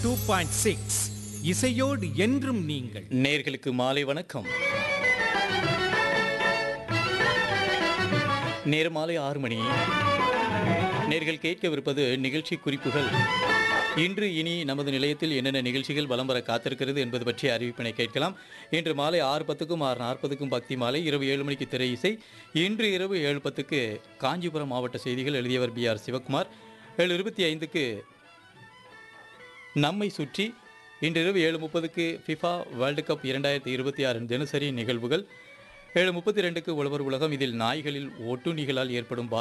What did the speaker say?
two point six இசையோடு என்றும் நீங்கள் நேர்களுக்கு மாலை வணக்கம் நேரம் மாலை ஆறு மணி நேர்கள் கேட்கவிருப்பது நிகழ்ச்சி குறிப்புகள் இன்று இனி நமது நிலையத்தில் என்னென்ன நிகழ்ச்சிகள் வலம் வர காத்திருக்கிறது என்பது பற்றிய அறிவிப்பினை கேட்கலாம் இன்று மாலை ஆறு பத்துக்கும் ஆறு நாற்பதுக்கும் பக்தி மாலை இரவு ஏழு மணிக்கு திரை இசை இன்று இரவு ஏழு பத்துக்கு காஞ்சிபுரம் மாவட்ட செய்திகள் எழுதியவர் பி ஆர் சிவகுமார் ஏழு இருபத்தி ஐந்துக்கு நம்மை சுற்றி இன்றிரவு ஏழு முப்பதுக்கு ஃபிஃபா வேர்ல்டு கப் இரண்டாயிரத்தி இருபத்தி ஆறின் தினசரி நிகழ்வுகள் ஏழு முப்பத்தி ரெண்டுக்கு உழவர் உலகம் இதில் நாய்களில் ஒட்டுண்ணிகளால் ஏற்படும்